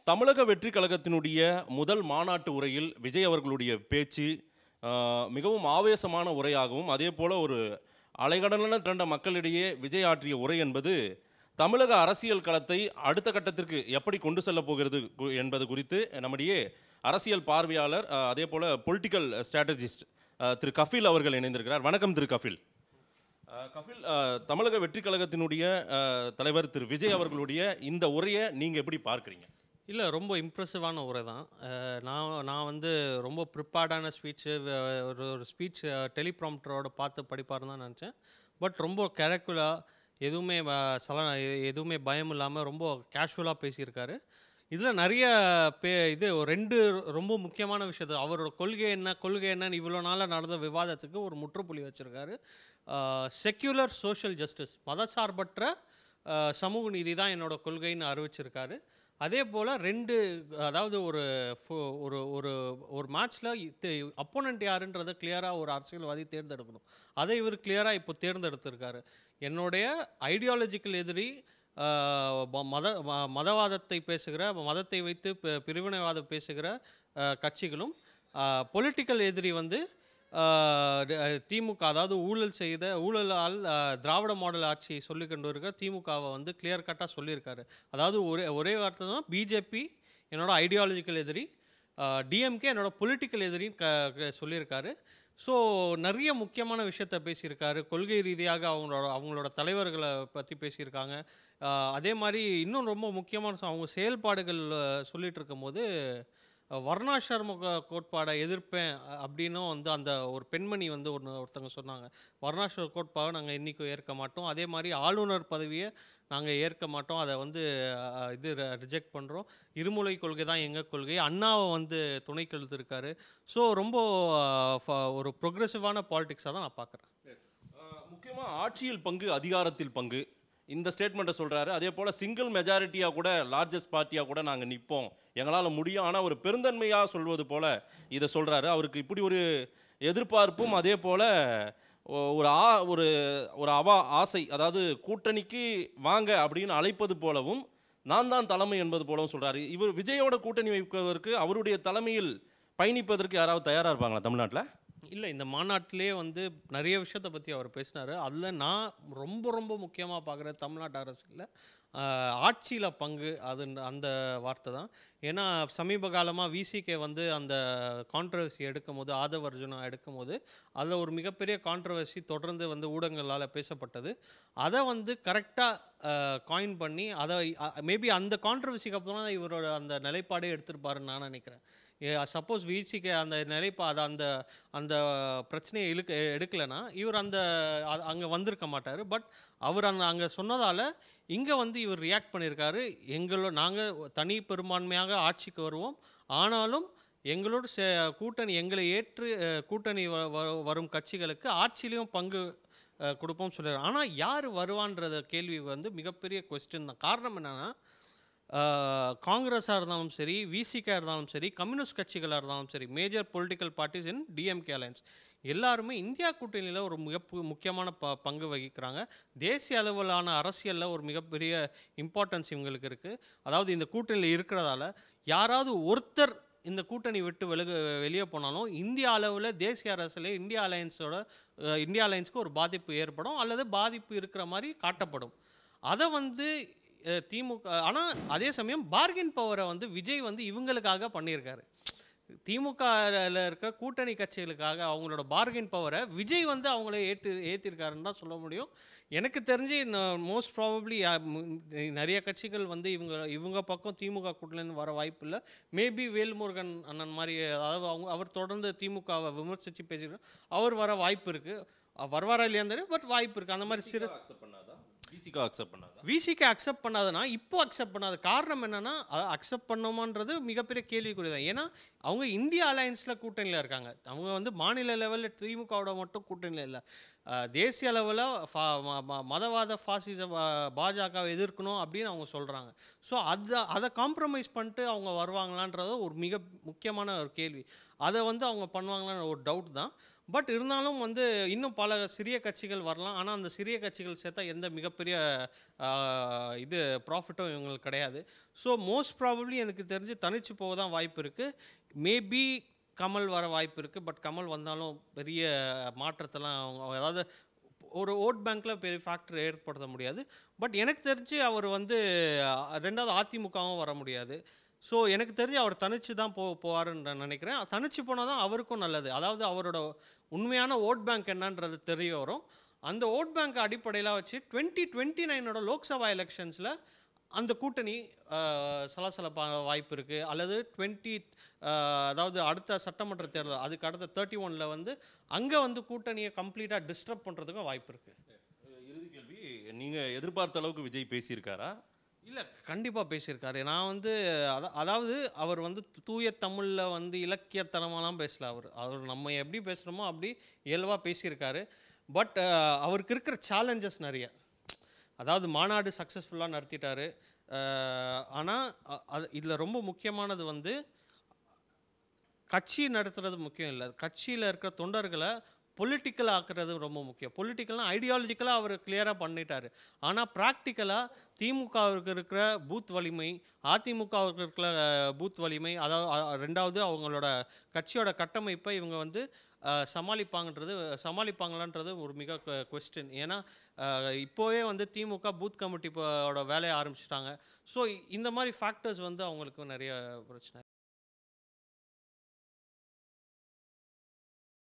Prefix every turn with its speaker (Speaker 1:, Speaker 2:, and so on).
Speaker 1: தமிழக வெற்றி கழகத்தினுடைய முதல் மாநாட்டு உரையில் விஜய் அவர்களுடைய பேச்சு ஆஹ், மிகவும் ஆவேசமான உரையாகவும் அதே போல ஒரு அலைகடலான திரண்ட மக்களிடையே விஜய் ஆற்றிய உரை என்பது தமிழக அரசியல் களத்தை அடுத்த கட்டத்திற்கு எப்படி கொண்டு செல்லப் போகிறது கு- என்பது குறித்து நம்முடைய அரசியல் பார்வையாளர் ஆஹ், அதே போல பொலிட்டிக்கல் ஸ்ட்ராட்டஜிஸ்ட் திரு கஃபில் அவர்கள் இணைந்திருக்கிறார் வணக்கம் திரு கஃபில் ஆஹ், கபில் ஆஹ், தமிழக வெற்றி கழகத்தினுடைய ஆஹ், தலைவர் திரு விஜய் அவர்களுடைய இந்த உரையை நீங்க எப்படி பார்க்குறீங்க
Speaker 2: இல்லை ரொம்ப இம்ப்ரெசிவான உரை தான் அஹ் நான் நான் வந்து ரொம்ப ப்ரிப்பேர்டான ஸ்பீச்சு ஒரு ஒரு ஸ்பீச் டெலிப்ராம்ப்டரோட பார்த்து படிப்பாருன்னு தான் நினச்சேன் பட் ரொம்ப கேரக்குலாக எதுவுமே வ- சல எ- எதுவுமே பயம் இல்லாமல் ரொம்ப கேஷுவலாக பேசியிருக்காரு இதில் நிறைய பே இது ஒரு ரெண்டு ரொம்ப முக்கியமான விஷயத்து அவரோட கொள்கை என்ன கொள்கை என்னன்னு இவ்வளோ நாளாக நடந்த விவாதத்துக்கு ஒரு முற்றுப்புள்ளி வச்சுருக்காரு செக்யூலர் சோஷியல் ஜஸ்டிஸ் மதசார்பற்ற அஹ், சமூக நீதி தான் என்னோட கொள்கைன்னு அறிவிச்சிருக்காரு அதே போல் ரெண்டு அதாவது ஒரு ஃபு- ஒரு ஒரு ஒரு மேட்ச்சில் அப்போனண்ட் யாருன்றதை கிளியராக ஒரு அரசியல்வாதி தேர்ந்தெடுக்கணும் அதை இவர் கிளியராக இப்போ தேர்ந்தெடுத்திருக்காரு என்னுடைய ஐடியாலஜிக்கல் எதிரி ஆஹ், ம- மத ம- மதவாதத்தை பேசுகிற மதத்தை வைத்து பி- பிரிவினைவாதம் பேசுகிற ஆஹ், கட்சிகளும் பொலிட்டிக்கல் எதிரி வந்து ஆஹ், ட- திமுக அதாவது ஊழல் செய்த ஊழலால் ஆஹ், திராவிட மாடல் ஆட்சியை சொல்லி கொண்டு இருக்கிற திமுகவை வந்து கிளியர் கட்டாக சொல்லியிருக்காரு அதாவது ஒரே ஒரே வார்த்தை தான் பிஜேபி என்னோட ஐடியாலஜிக்கல் எதிரி டிஎம்கே என்னோட பொலிட்டிக்கல் எதிரின்னு க க- சொல்லியிருக்காரு ஸோ நிறைய முக்கியமான விஷயத்த பேசியிருக்காரு கொள்கை ரீதியாக அவங்களோட அவங்களோட தலைவர்களை பற்றி பேசியிருக்காங்க ஆஹ் அதே மாதிரி இன்னும் ரொம்ப முக்கியமான ச- அவங்க செயல்பாடுகள் அஹ், சொல்லிட்டு இருக்கும்போது அஹ், வர்ணாசிரம கோ- கோட்பாடை எதிர்ப்பேன் அ- அப்படின்னும் வந்து அந்த ஒரு பெண்மணி வந்து ஒன்று ஒருத்தவங்க சொன்னாங்க வர்ணாசிரம கோட்பாவை நாங்கள் என்றைக்கும் ஏற்க மாட்டோம் அதே மாதிரி ஆளுநர் பதவியை நாங்கள் ஏற்க மாட்டோம் அதை வந்து அஹ், இது ரிஜெக்ட் பண்ணுறோம் இருமொழி கொள்கை தான் எங்கள் கொள்கை அண்ணாவை வந்து துணைக்கு எழுதிருக்காரு ஸோ ரொம்ப அஹ், ஃப- ஒரு ப்ரொக்ரெசிவான பாலிடிக்ஸாக தான் நான் பார்க்குறேன்
Speaker 1: முக்கியமாக ஆட்சியில் பங்கு அதிகாரத்தில் பங்கு இந்த ஸ்டேட்மெண்ட்டை சொல்கிறாரு அதே போல் சிங்கிள் மெஜாரிட்டியாக கூட லார்ஜஸ்ட் பார்ட்டியாக கூட நாங்கள் நிற்போம் எங்களால் முடியும் ஆனால் ஒரு பெருந்தன்மையாக சொல்வது போல் இதை சொல்கிறாரு அவருக்கு இப்படி ஒரு எதிர்பார்ப்பும் அதே போல் ஒரு ஆ ஒரு ஒரு அவா ஆசை அதாவது கூட்டணிக்கு வாங்க அப்படின்னு அழைப்பது போலவும் நான் தான் தலைமை என்பது போலவும் சொல்கிறாரு இவர் விஜயோட கூட்டணி வைப்பதற்கு அவருடைய தலைமையில் பயணிப்பதற்கு யாராவது தயாராக இருப்பாங்களா தமிழ்நாட்டில்
Speaker 2: இல்லை இந்த மாநாட்டிலே வந்து நிறைய விஷயத்தை பற்றி அவர் பேசினார் அதில் நான் ரொம்ப ரொம்ப முக்கியமாக பார்க்குறது தமிழ்நாட்டு அரசியலில் ஆட்சியில் பங்கு அது அந்த வார்த்தை தான் ஏன்னா சமீப காலமாக விசிகே வந்து அந்த கான்ட்ரவர்சி எடுக்கும் போது ஆதவ அர்ஜுனா எடுக்கும் போது அதில் ஒரு மிகப்பெரிய கான்ட்ரவர்சி தொடர்ந்து வந்து ஊடகங்களால் பேசப்பட்டது அதை வந்து கரெக்டாக காயின் பண்ணி அதை மேபி அந்த கான்ட்ரவர்சிக்கு அப்புறம் தான் இவரோட அந்த நிலைப்பாடே எடுத்திருப்பாருன்னு நான் நினைக்கிறேன் சப்போஸ் விசிக்கு அந்த நிலைப்பா அது அந்த அந்த பிரச்சனையை இழுக்க எடுக்கலைன்னா இவர் அந்த அங்கே வந்திருக்க மாட்டார் பட் அவர் அந்த அங்கே சொன்னதால் இங்கே வந்து இவர் ரியாக்ட் பண்ணியிருக்காரு எங்களோட நாங்கள் தனி பெரும்பான்மையாக ஆட்சிக்கு வருவோம் ஆனாலும் எங்களோட சே கூட்டணி எங்களை ஏற்று அஹ், கூட்டணி வ- வ- வரும் கட்சிகளுக்கு ஆட்சியிலையும் பங்கு அஹ், கொடுப்போம் சொல்கிறார் ஆனால் யார் வருவான்றத கேள்வி வந்து மிகப்பெரிய கொஸ்டின் தான் காரணம் என்னென்னா காங்கிரஸாக இருந்தாலும் சரி விசிகா இருந்தாலும் சரி கம்யூனிஸ்ட் கட்சிகளாக இருந்தாலும் சரி major political parties in DMK alliance எல்லாருமே இந்தியா கூட்டணியில் ஒரு மிக பு- முக்கியமான ப பங்கு வகிக்கிறாங்க தேசிய அளவிலான அரசியலில் ஒரு மிகப்பெரிய இம்பார்ட்டன்ஸ் இவங்களுக்கு இருக்குது அதாவது இந்த கூட்டணியில் இருக்கிறதால யாராவது ஒருத்தர் இந்த கூட்டணி விட்டு வெளுக வெளியே போனாலும் இந்திய அளவில் தேசிய அரசியலே இந்தியா அலையன்ஸோட அஹ், இந்தியா அலையன்ஸ்க்கு ஒரு பாதிப்பு ஏற்படும் அல்லது பாதிப்பு இருக்கிற மாதிரி காட்டப்படும் அதை வந்து அஹ், திமுக ஆனால் அதே சமயம் பார்கென் பவரை வந்து விஜய் வந்து இவங்களுக்காக பண்ணியிருக்காரு திமுகவில் இருக்க கூட்டணி கட்சிகளுக்காக அவங்களோட பார்கென் பவரை விஜய் வந்து அவங்கள ஏற்று ஏற்றிருக்காருன்னு தான் சொல்ல முடியும் எனக்கு தெரிஞ்சு மோஸ்ட் ப்ராபப்ளி நிறைய கட்சிகள் வந்து இவங்க இவங்க பக்கம் திமுக கூட்டணின்னு வர வாய்ப்பு இல்லை மேபி வேல்முருகன் அண்ணன் மாதிரி அதாவது அவங்க அவர் தொடர்ந்து திமுகவை விமர்சித்து பேசிட்டு அவர் வர வாய்ப்பு இருக்குது வருவாரா இல்லையான்னு தெரியும் பட் வாய்ப்பு இருக்குது அந்த மாதிரி சிறு
Speaker 1: அக்செப்ட் பண்ணாதா பிசிகா அக்செப்ட் பண்ணாதா
Speaker 2: விசிக்கு அக்செப்ட் பண்ணாதனா இப்போ அக்செப்ட் பண்ணாத காரணம் என்னன்னா அதை அக்செப்ட் பண்ணோமான்றது மிகப்பெரிய கேள்விக்குறி தான் ஏன்னா அவங்க இந்திய அலையன்ஸில் கூட்டணியில் இருக்காங்க அவங்க வந்து மாநில லெவலில் திமுகவோட மட்டும் கூட்டணியில் இல்லை அஹ், தேசிய அளவில் மதவாத ஃபாசிச பா- பாஜகவை எதிர்க்கணும் அப்படின்னு அவங்க சொல்கிறாங்க ஸோ அதை அதை காம்ப்ரமைஸ் பண்ணிட்டு அவங்க வருவாங்களான்றது ஒரு மிக முக்கியமான ஒரு கேள்வி அதை வந்து அவங்க பண்ணுவாங்களான்னு ஒரு டவுட் தான் பட் இருந்தாலும் வந்து இன்னும் பல சிறிய கட்சிகள் வரலாம் ஆனால் அந்த சிறிய கட்சிகள் சேர்த்தா எந்த மிகப்பெரிய ஆஹ், இது ப்ராஃபிட்டும் இவங்களுக்கு கிடையாது ஸோ மோஸ்ட் ப்ராபப்ளி எனக்கு தெரிஞ்சு தனிச்சு போக தான் வாய்ப்பு இருக்குது மேபி கமல் வர வாய்ப்பு இருக்குது பட் கமல் வந்தாலும் பெரிய மாற்றத்தெல்லாம் அவங்க அதாவது ஒரு ஓட் பேங்க்கில் பெரிய ஃபேக்டர் ஏற்படுத்த முடியாது பட் எனக்கு தெரிஞ்சு அவர் வந்து அஹ், ரெண்டாவது அதிமுகவும் வர முடியாது ஸோ எனக்கு தெரிஞ்சு அவர் தனிச்சு தான் போ போவாருன்னு நான் நினைக்கிறேன் தனிச்சு போனால் தான் அவருக்கும் நல்லது அதாவது அவரோட உண்மையான ஓட் பேங்க் என்னன்றது தெரிய வரும் அந்த ஓட் பேங்க் அடிப்படையில் வச்சு டுவெண்ட்டி டுவெண்ட்டி நைனோட லோக்சபா எலெக்ஷன்ஸில் அந்த கூட்டணி அஹ், சலசலப்பாக வாய்ப்பு இருக்குது அல்லது டுவெண்ட்டி அதாவது அடுத்த சட்டமன்ற தேர்தல் அதுக்கு அடுத்த தேர்ட்டி ஒனில் வந்து அங்கே வந்து கூட்டணியை கம்ப்ளீட்டாக டிஸ்டர்ப் பண்ணுறதுக்கும் வாய்ப்பு இருக்குது
Speaker 1: இறுதி கேள்வி நீங்கள் எதிர்பார்த்த அளவுக்கு விஜய் பேசியிருக்காரா
Speaker 2: இல்லை கண்டிப்பாக பேசியிருக்காரு நான் வந்து அதா அதாவது அவர் வந்து தூய தமிழில் வந்து இலக்கியத்தனமாலாம் பேசல அவர் அவர் நம்ம எப்படி பேசுகிறோமோ அப்படி இயல்பாக பேசியிருக்காரு பட் அவருக்கு இருக்கிற சேலஞ்சஸ் நிறைய அதாவது மாநாடு சக்ஸஸ்ஃபுல்லாக நடத்திட்டாரு ஆனால் அது இதில் ரொம்ப முக்கியமானது வந்து கட்சி நடத்துறது முக்கியம் இல்லை கட்சியில் இருக்கிற தொண்டர்களை பொலிட்டிக்கல் ஆக்குறது ரொம்ப முக்கியம் பொலிட்டிக்கல்னால் ஐடியாலஜிக்கலாக அவர் கிளியராக பண்ணிட்டாரு ஆனால் ப்ராக்டிக்கலாக திமுகவுக்கு இருக்கிற பூத் வலிமை அதிமுகவுக்கு இருக்கிற பூத் வலிமை அதாவது அ- ரெண்டாவது அவங்களோட கட்சியோட கட்டமைப்பை இவங்க வந்து அஹ், சமாளிப்பாங்கன்றது சமாளிப்பாங்களான்றது ஒரு மிக கொஸ்டின் ஏன்னா அஹ், இப்போவே வந்து திமுக பூத் கமிட்டியோட வேலையை ஆரம்பிச்சிட்டாங்க ஸோ இந்த மாதிரி ஃபேக்டர்ஸ் வந்து அவங்களுக்கு நிறைய பிரச்சனை